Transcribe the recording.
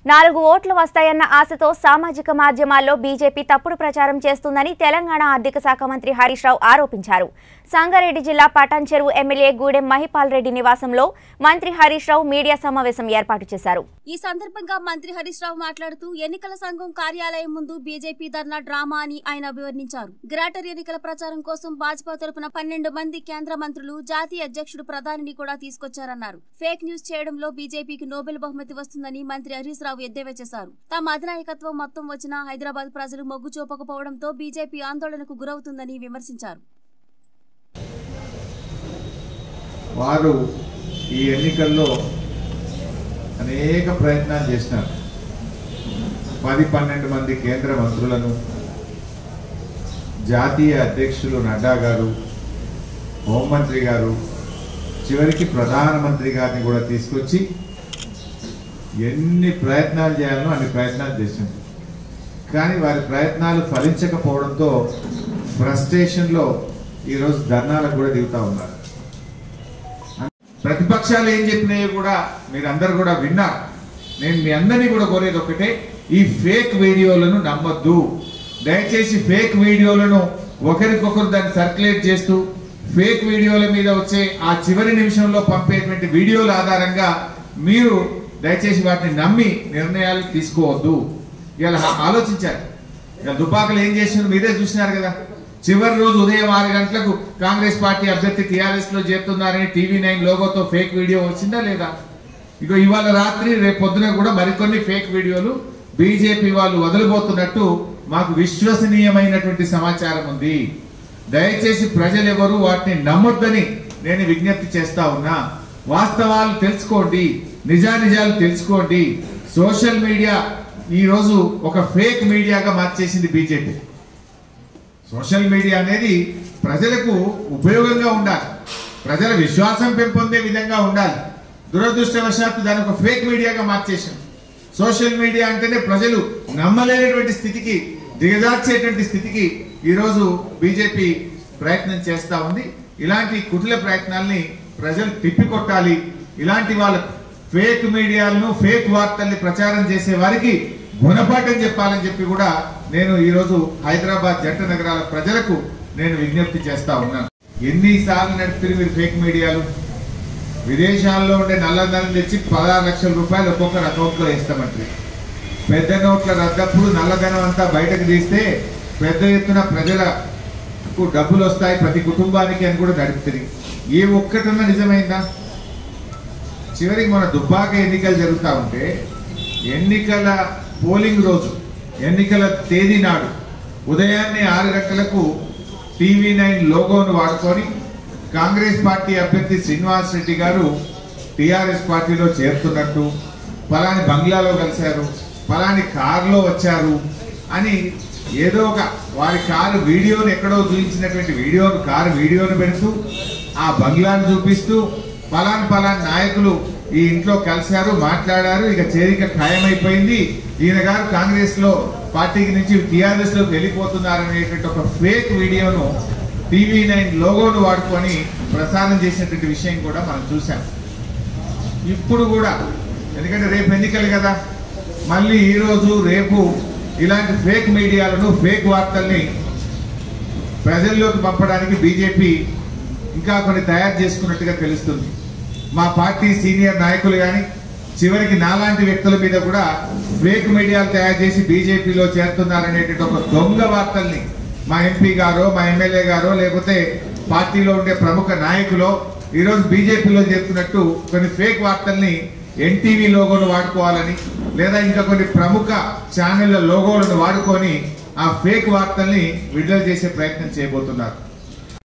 నాలుగు ఓట్లు వస్తాయన్న ఆశతో సామాజిక మాధ్యమాల్లో బీజేపీ తప్పుడు ప్రచారం చేస్తుందని తెలంగాణ ఆర్థిక శాఖ మంత్రి హరీష్ రావు ఆరోపించారు సంగారెడ్డి జిల్లా పటాన్ చెరువు ఎమ్మెల్యే గూడెం మహిపాల్ రెడ్డి నివాసంలో మంత్రి హరీష్ రావు మీడియా సమావేశం ఏర్పాటు చేశారు ఈ సందర్భంగా మంత్రి హరీష్ రావు మాట్లాడుతూ ఎన్నికల సంఘం కార్యాలయం ముందు బీజేపీ ధర్నా డ్రామా అని ఆయన అభివర్ణించారు గ్రేటర్ ఎన్నికల ప్రచారం కోసం భాజపా తరపున పన్నెండు మంది కేంద్ర మంత్రులు జాతీయ అధ్యక్షుడు ప్రధానిని కూడా తీసుకొచ్చారన్నారు ఫేక్ న్యూస్ చేయడంలో బీజేపీకి నోబెల్ బహుమతి వస్తుందని మంత్రి హరీష్ రావు ఎద్దేవా చేశారు తమ అధినాయకత్వం మొత్తం వచ్చినా హైదరాబాద్ ప్రజలు మొగ్గు చూపకపోవడంతో బీజేపీ ఆందోళనకు గురవుతుందని విమర్శించారు వారు ఈ ఎన్నికల్లో అనేక ప్రయత్నాలు చేసినారు పది పన్నెండు మంది కేంద్ర మంత్రులను జాతీయ అధ్యక్షులు నడ్డా గారు హోంమంత్రి గారు చివరికి ప్రధానమంత్రి గారిని కూడా తీసుకొచ్చి ఎన్ని ప్రయత్నాలు చేయాలనో అన్ని ప్రయత్నాలు చేసింది కానీ వారి ప్రయత్నాలు ఫలించకపోవడంతో ఫ్రస్ట్రేషన్లో ఈరోజు ధర్నాలకు కూడా దిగుతా ఉన్నారు ప్రతిపక్షాలు ఏం చెప్పినాయో కూడా మీరందరూ కూడా విన్నారు నేను మీ అందరినీ కూడా కోరేది ఒకటే ఈ ఫేక్ వీడియోలను నమ్మొద్దు దయచేసి ఫేక్ వీడియోలను ఒకరికొకరు దాన్ని సర్క్యులేట్ చేస్తూ ఫేక్ వీడియోల మీద వచ్చే ఆ చివరి నిమిషంలో పంపేటువంటి వీడియోల ఆధారంగా మీరు దయచేసి వాటిని నమ్మి నిర్ణయాలు తీసుకోవద్దు ఇలా ఆలోచించారు ఇక దుబ్బాకలు ఏం చేసినారు మీరే చూసినారు కదా చివరి రోజు ఉదయం ఆరు గంటలకు కాంగ్రెస్ పార్టీ అభ్యర్థి టిఆర్ఎస్ లో చేరుతున్నారని టీవీ నైన్ లోగోతో ఫేక్ వీడియో వచ్చిందా లేదా ఇక ఇవాళ రాత్రి రేపు పొద్దున కూడా మరికొన్ని ఫేక్ వీడియోలు బీజేపీ వాళ్ళు వదలబోతున్నట్టు మాకు విశ్వసనీయమైనటువంటి సమాచారం ఉంది దయచేసి ప్రజలెవరు వాటిని నమ్మొద్దని నేను విజ్ఞప్తి చేస్తా ఉన్నా వాస్తవాలు తెలుసుకోండి నిజానిజాలు తెలుసుకోండి సోషల్ మీడియా ఈ రోజు ఒక ఫేక్ మీడియాగా మార్చేసింది బీజేపీ సోషల్ మీడియా అనేది ప్రజలకు ఉపయోగంగా ఉండాలి ప్రజల విశ్వాసం పెంపొందే విధంగా ఉండాలి దురదృష్టవశాత్తు దాని ఒక ఫేక్ మీడియాగా మార్చేసాం సోషల్ మీడియా అంటేనే ప్రజలు నమ్మలేనటువంటి స్థితికి దిగజార్చేటువంటి స్థితికి ఈరోజు బీజేపీ ప్రయత్నం చేస్తా ఉంది ఇలాంటి కుటిల ప్రయత్నాల్ని ప్రజలు తిప్పికొట్టాలి ఇలాంటి వాళ్ళ ఫేక్ మీడియాలను ఫేక్ వార్తల్ని ప్రచారం చేసే వారికి గుణపాఠం చెప్పాలని చెప్పి కూడా నేను ఈరోజు హైదరాబాద్ జంట నగరాల ప్రజలకు నేను విజ్ఞప్తి చేస్తా ఉన్నాను ఎన్నిసార్లు నడిపిన మీరు ఫేక్ మీడియాలు విదేశాల్లో ఉండే నల్లధనం తెచ్చి పదహారు లక్షల రూపాయలు ఒక్కొక్కరు అకౌంట్లో వేస్తామంటారు పెద్ద నోట్ల రద్దప్పుడు నల్లధనం అంతా బయటకు తీస్తే పెద్ద ఎత్తున ప్రజలకు డబ్బులు వస్తాయి ప్రతి కుటుంబానికి అని కూడా నడుపుతుంది ఏ ఒక్కటన్నా నిజమైందా చివరికి మన దుబ్బాక ఎన్నికలు జరుగుతూ ఉంటే ఎన్నికల పోలింగ్ రోజు ఎన్నికల తేదీ నాడు ఉదయాన్నే ఆరు గంటలకు టీవీ నైన్ లోగోను వాడుకొని కాంగ్రెస్ పార్టీ అభ్యర్థి శ్రీనివాస్ రెడ్డి గారు టిఆర్ఎస్ పార్టీలో చేరుతున్నట్టు పలాని బంగ్లాలో కలిశారు పలాని కారులో వచ్చారు అని ఏదో ఒక వారి కారు వీడియోను ఎక్కడో చూపించినటువంటి వీడియోను కారు వీడియోను పెడుతూ ఆ బంగ్లాను చూపిస్తూ పలాన్ పలాన్ నాయకులు ఈ ఇంట్లో కలిశారు మాట్లాడారు ఇక చేరిక ఖాయమైపోయింది ఈయన గారు కాంగ్రెస్ లో పార్టీకి నుంచి టిఆర్ఎస్ లోకి వెళ్ళిపోతున్నారు అనేటువంటి ఒక ఫేక్ వీడియోను టీవీ నైన్ లోగోను వాడుకొని ప్రసారం చేసినటువంటి విషయం కూడా మనం చూసాం ఇప్పుడు కూడా ఎందుకంటే రేపు ఎన్నికలు కదా మళ్ళీ ఈ రోజు రేపు ఇలాంటి ఫేక్ మీడియాలను ఫేక్ వార్తల్ని ప్రజల్లోకి పంపడానికి బీజేపీ ఇంకా కొన్ని తయారు చేసుకున్నట్టుగా తెలుస్తుంది మా పార్టీ సీనియర్ నాయకులు కానీ చివరికి నాలాంటి వ్యక్తుల మీద కూడా ఫేక్ మీడియాలు తయారు చేసి బీజేపీలో చేరుతున్నారనేటువంటి ఒక దొంగ వార్తల్ని మా ఎంపీ గారో మా ఎమ్మెల్యే గారో లేకపోతే పార్టీలో ఉండే ప్రముఖ నాయకులు ఈరోజు బీజేపీలో చేరుతున్నట్టు కొన్ని ఫేక్ వార్తల్ని ఎన్టీవీ లోగోను వాడుకోవాలని లేదా ఇంకా కొన్ని ప్రముఖ ఛానళ్ల లోగోలను వాడుకొని ఆ ఫేక్ వార్తల్ని విడుదల చేసే ప్రయత్నం చేయబోతున్నారు